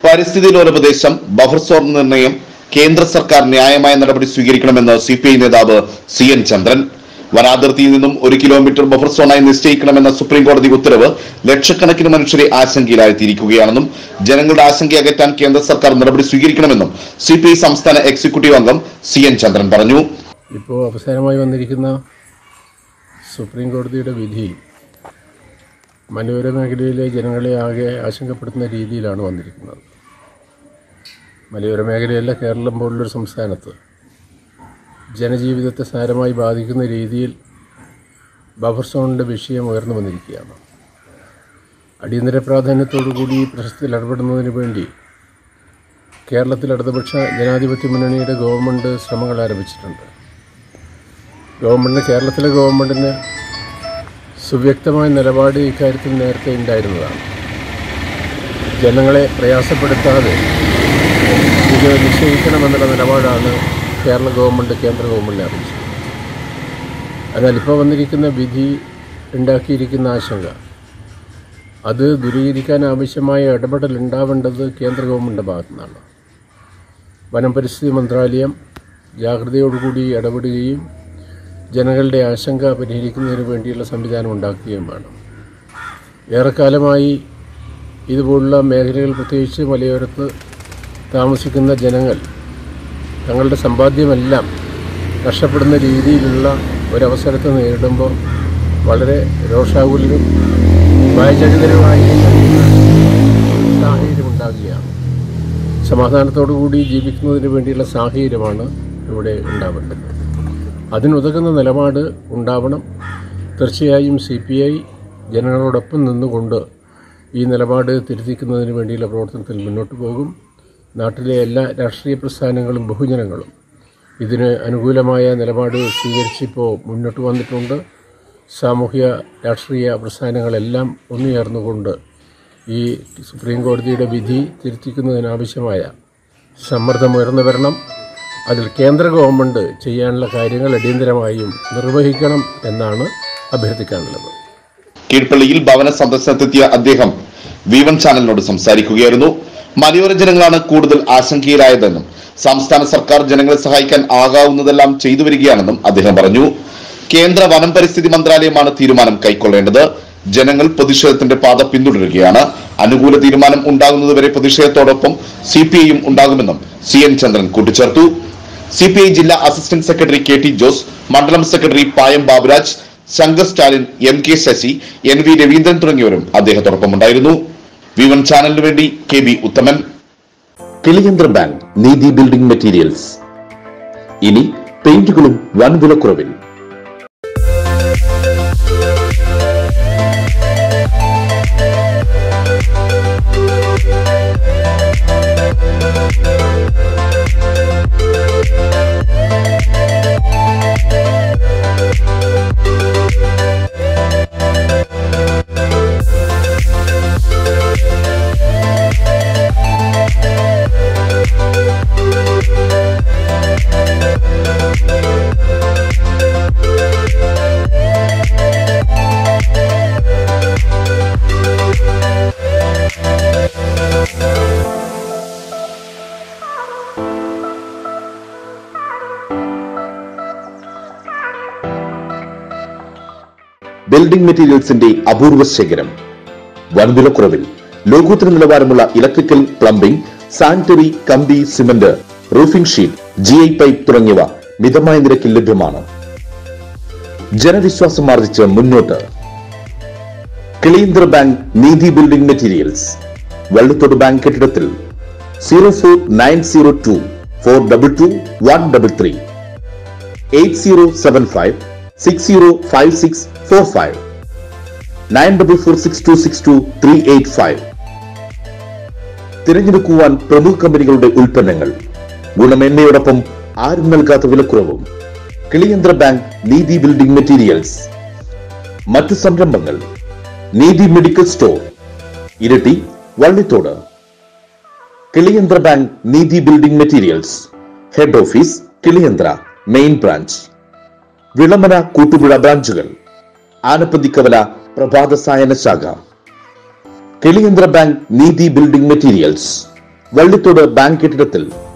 പരിസ്ഥിതി ലോലപ്രദേശം buffer zone നിർണയം കേന്ദ്ര സർക്കാർ ന്യായമായ നടപടി സ്വീകരിക്കണമെന്ന് സി പി ഐ നേതാവ് സി എൻ ചന്ദ്രൻ വനാതിർത്തിയിൽ നിന്നും ഒരു കിലോമീറ്റർ ബഫർ സോണായി നിശ്ചയിക്കണമെന്ന സുപ്രീം കോടതി ഉത്തരവ് ലക്ഷക്കണക്കിന് മനുഷ്യരെ ആശങ്കയിലാഴ്ത്തിയിരിക്കുകയാണെന്നും ജനങ്ങളുടെ ആശങ്ക അകറ്റാൻ കേന്ദ്ര സർക്കാർ നടപടി സ്വീകരിക്കണമെന്നും സി പി ഐ സംസ്ഥാന എക്സിക്യൂട്ടീവ് അംഗം സി എൻ ചന്ദ്രൻ പറഞ്ഞു ഇപ്പോൾ അവസാനമായി വന്നിരിക്കുന്ന സുപ്രീം കോടതിയുടെ വിധി മലയോര മേഖലയിലെ ജനങ്ങളെ ആകെ ആശങ്കപ്പെടുത്തുന്ന രീതിയിലാണ് വന്നിരിക്കുന്നത് മലയോര മേഖലയല്ല കേരളം പോലുള്ളൊരു സംസ്ഥാനത്ത് ജനജീവിതത്തെ സാരമായി ബാധിക്കുന്ന രീതിയിൽ ബഫർ സോണിൻ്റെ വിഷയം ഉയർന്നു വന്നിരിക്കുകയാണ് അടിയന്തര പ്രാധാന്യത്തോടു കൂടി ഈ പ്രശ്നത്തിൽ ഇടപെടുന്നതിന് വേണ്ടി കേരളത്തിൽ ഇടതുപക്ഷ ജനാധിപത്യ മുന്നണിയുടെ ഗവൺമെൻറ് ശ്രമങ്ങൾ ആരംഭിച്ചിട്ടുണ്ട് ഗവൺമെൻറ് കേരളത്തിലെ ഗവൺമെൻറ്റിന് സുവ്യക്തമായ നിലപാട് ഇക്കാര്യത്തിൽ നേരത്തെ ഉണ്ടായിരുന്നതാണ് ജനങ്ങളെ പ്രയാസപ്പെടുത്താതെ ഇത് നിശ്ചയിക്കണമെന്നുള്ള നിലപാടാണ് കേരള ഗവൺമെൻറ് കേന്ദ്ര ഗവൺമെൻറ്റിനെ അറിയിച്ചത് എന്നാൽ ഇപ്പോൾ വന്നിരിക്കുന്ന വിധി ഉണ്ടാക്കിയിരിക്കുന്ന ആശങ്ക അത് ദൂരീകരിക്കാൻ ആവശ്യമായ ഇടപെടൽ ഉണ്ടാവേണ്ടത് കേന്ദ്ര ഗവൺമെൻറ്റിൻ്റെ ഭാഗത്തു നിന്നാണ് വനം പരിസ്ഥിതി മന്ത്രാലയം ജാഗ്രതയോടുകൂടി ഇടപെടുകയും ജനങ്ങളുടെ ആശങ്ക പരിഹരിക്കുന്നതിന് വേണ്ടിയുള്ള സംവിധാനം ഉണ്ടാക്കുകയും വേണം ഏറെക്കാലമായി ഇതുപോലുള്ള മേഖലകൾ പ്രത്യേകിച്ച് മലയോരത്ത് താമസിക്കുന്ന ജനങ്ങൾ തങ്ങളുടെ സമ്പാദ്യമെല്ലാം നഷ്ടപ്പെടുന്ന രീതിയിലുള്ള ഒരവസരത്തെ നേരിടുമ്പോൾ വളരെ രോഷാകുലരും ഭയചകിതരുമായി സാഹചര്യം ഉണ്ടാകുകയാണ് സമാധാനത്തോടുകൂടി ജീവിക്കുന്നതിന് വേണ്ടിയുള്ള സാഹചര്യമാണ് ഇവിടെ ഉണ്ടാവേണ്ടത് അതിനുതകുന്ന നിലപാട് ഉണ്ടാവണം തീർച്ചയായും സി പി ഐ ജനങ്ങളോടൊപ്പം നിന്നുകൊണ്ട് ഈ നിലപാട് തിരുത്തിക്കുന്നതിന് വേണ്ടിയുള്ള പ്രവർത്തനത്തിൽ മുന്നോട്ട് പോകും നാട്ടിലെ എല്ലാ രാഷ്ട്രീയ പ്രസ്ഥാനങ്ങളും ബഹുജനങ്ങളും ഇതിന് അനുകൂലമായ നിലപാട് സ്വീകരിച്ചിപ്പോൾ മുന്നോട്ട് വന്നിട്ടുണ്ട് സാമൂഹ്യ രാഷ്ട്രീയ പ്രസ്ഥാനങ്ങളെല്ലാം ഒന്നുചേർന്നുകൊണ്ട് ഈ സുപ്രീം കോടതിയുടെ വിധി തിരുത്തിക്കുന്നതിനാവശ്യമായ സമ്മർദ്ദം ഉയർന്നു വരണം അതിൽ കേന്ദ്ര ഗവൺമെൻറ് ചെയ്യാനുള്ള കാര്യങ്ങൾ അടിയന്തരമായും നിർവഹിക്കണം എന്നാണ് അഭ്യർത്ഥിക്കാനുള്ളത് കീഴ്പള്ളിയിൽ ഭവന സന്ദർശനത്തെത്തിയ അദ്ദേഹം വി വൺ ചാനലിനോട് സംസാരിക്കുകയായിരുന്നു മലയോര ജനങ്ങളാണ് കൂടുതൽ ആശങ്കയിലായതെന്നും സംസ്ഥാന സർക്കാർ ജനങ്ങളെ സഹായിക്കാൻ ആകാവുന്നതെല്ലാം ചെയ്തു വരികയാണെന്നും അദ്ദേഹം പറഞ്ഞു കേന്ദ്ര വനം പരിസ്ഥിതി മന്ത്രാലയമാണ് തീരുമാനം കൈക്കൊള്ളേണ്ടത് ജനങ്ങൾ പ്രതിഷേധത്തിന്റെ പാത പിന്തുടരുകയാണ് അനുകൂല തീരുമാനം ഉണ്ടാകുന്നതുവരെ പ്രതിഷേധത്തോടൊപ്പം സി പി ഐയും ഉണ്ടാകുമെന്നും സി എൻ ചന്ദ്രൻ കൂട്ടിച്ചേർത്തു സി പി ഐ ജില്ലാ assistant secretary K T Jose മണ്ഡലം secretary Payam Baburaj Shankar Stalin M K Sasi N V Raveendran തുടങ്ങിയവരും അദ്ദേഹത്തോടൊപ്പം ഉണ്ടായിരുന്നു വി വൺ ചാനലിനു വേണ്ടി K B Uthaman Kiliyanthra bank Neethi building materials ഇനി പെയിന്റുകളും വൻ വിലക്കുറവിൽ ബിൽഡിംഗ് മെറ്റീരിയൽസിന്റെ അപൂർവ ശേഖരം വൻവിലക്കുറവിൽ ലോകോത്തര നിലവാരമുള്ള ഇലക്ട്രിക്കൽ പ്ലംബിംഗ് സാനിറ്ററി കമ്പി cement roofing sheet G I pipe തുടങ്ങിയവ മിതമായ നിരക്കിൽ ലഭ്യമാണ് ജനവിശ്വാസം ആർജിച്ച് മുന്നോട്ട് Kiliyanthra bank Neethi building materials Vellathode bank കെട്ടിടത്തിൽ zero four nine zero two four double two one double three eight zero seven five six zero five six four five nine double four six two six two three eight five തിരഞ്ഞെടുക്കുവാൻ പ്രമുഖ കമ്പനികളുടെ ഉൽപ്പന്നങ്ങൾ ഗുണമേന്മയോടൊപ്പം ആരും നൽകാത്ത വിലക്കുറവും Kiliyanthra bank Neethi building materials മറ്റ് സംരംഭങ്ങൾ Neethi medical store Iritty Vallithode Kiliyanthra bank Neethi building materials head office Kiliyanthra main branch Vilamana Koottupuzha ബ്രാഞ്ചുകൾ ആനപ്പതിക്കവല പ്രഭാത സായന ശാഖ Kiliyanthra bank Neethi building materials Vallithode bank കെട്ടിടത്തിൽ